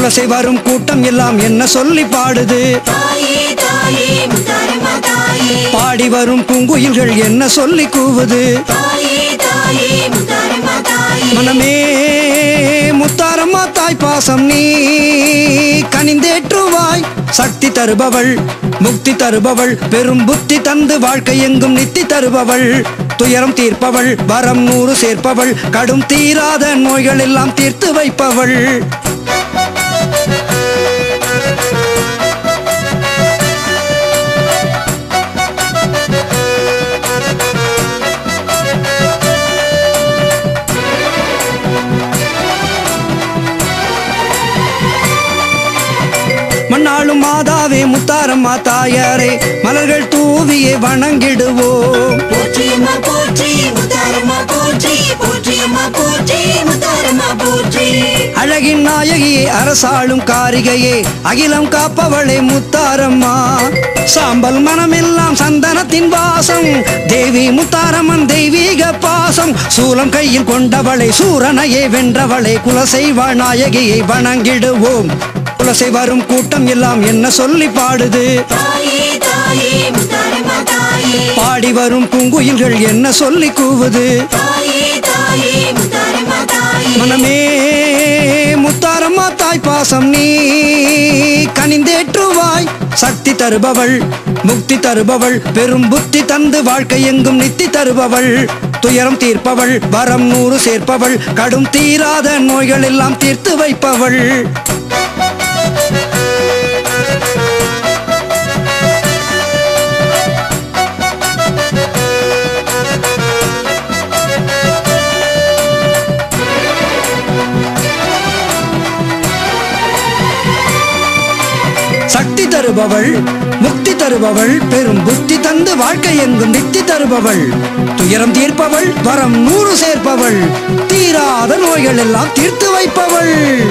குலசை வரும் கூட்டம் எல்லாம் என்ன சொல்லி பாடுது தாயே தாயே முத்தாரம்மா தாயே பாடி வரும் பூங்குயில்கள் என்ன சொல்லி கூவுது தாயே தாயே முத்தாரம்மா தாயே மனமே முத்தாரம்மா தாய் பாசம் நீ கனிந்தேற்றுவாய் சக்தி தருபவள் முக்தி தருபவள் பெரும் புத்தி தந்து வாழ்க்கை எங்கும் நித்தி தருபவள் துயரம் தீர்ப்பவள் வரம் நூறு சேர்ப்பவள் கடும் தீராத நோய்கள் எல்லாம் தீர்த்து வைப்பவள் மண்ணாளும் மாதாவே முத்தாரம்மா தாயாரே மலர்கள் தூவியே வணங்கிடுவோம் போற்றியம்மா போற்றி முத்தாரம்மா போற்றி போற்றியம்மா போற்றி முத்தாரம்மா போற்றி அழகின் நாயகியே அரசாளும் காரிகையே அகிலம் காப்பவளே முத்தாரம்மா சாம்பல் மனமெல்லாம் சந்தனத்தின் வாசம் தேவி முத்தாரம்மன் தெய்வீக பாசம் சூலம் கையில் கொண்டவளை சூரனையே வென்றவளை குலசைவா நாயகியை வணங்கிடுவோம் குலசை வரும் கூட்டம் எல்லாம் என்ன சொல்லி பாடுது தாயே தாயே முத்தாரம்மா தாயே பாடி வரும் பூங்குயில்கள் என்ன சொல்லி கூவுது தாயே தாயே முத்தாரம்மா தாயே மனமே முத்தாரம்மா தாய் பாசம் நீ கனிந்தேற்றுவாய் சக்தி தருபவள் முக்தி தருபவள் பெரும் புத்தி தந்து வாழ்க்கை எங்கும் நித்தி தருபவள் துயரம் தீர்ப்பவள் வரம் நூறு சேர்ப்பவள் கடும் தீராத நோய்கள் எல்லாம் தீர்த்து வைப்பவள் சக்தி தருபவள் முக்தி தருபவள் பெரும் புத்தி தந்து வாழ்க்கை எங்கும் நித்தி தருபவள் துயரம் தீர்ப்பவள் வரம் நூறு சேர்ப்பவள் தீராத நோய்கள் எல்லாம் தீர்த்து வைப்பவள்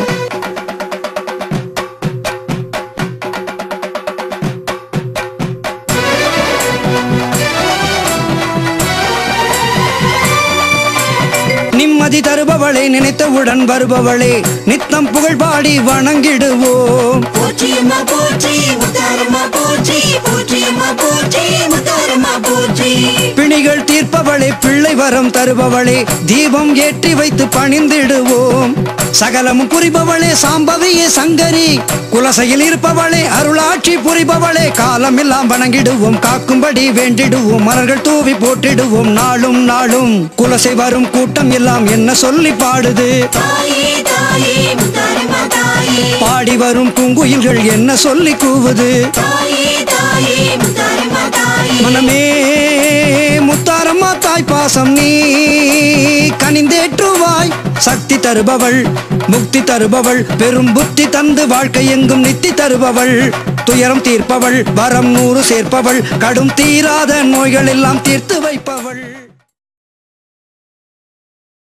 நிம்மதி தருபவளே நினைத்தவுடன் வருபவளே நித்தம் புகழ் பாடி வணங்கிடுவோம் போற்றியம்மா போற்றி முத்தாரம்மா போற்றி போற்றியம்மா போற்றி முத்தாரம்மா போற்றி பிணிகள் தீர்ப்பவளே பிள்ளை வரம் தருபவளே தீபம் ஏற்றி வைத்து பணிந்திடுவோம் சகலமும் புரிபவளே சாம்பவியே சங்கரி குலசையில் இருப்பவளே அருளாட்சி புரிபவளே காலம் எல்லாம் வணங்கிடுவோம் காக்கும்படி வேண்டிடுவோம் மலர்கள் தூவி போட்டிடுவோம் நாளும் நாளும் குலசை வரும் கூட்டம் எல்லாம் என்ன சொல்லி பாடுது தாயே தாயே முத்தாரம்மா தாயே பாடி வரும் பூங்குயில்கள் என்ன சொல்லி கூவுது தாயே தாயே முத்தாரம்மா தாயே மனமே முத்தாரம்மா தாய் பாசம் நீ கனிந்தேற்றுவாய் சக்தி தருபவள் முக்தி தருபவள் பெரும் புத்தி தந்து வாழ்க்கை எங்கும் நித்தி தருபவள் துயரம் தீர்ப்பவள் வரம் நூறு சேர்ப்பவள் கடும் தீராத நோய்கள் எல்லாம் தீர்த்து வைப்பவள்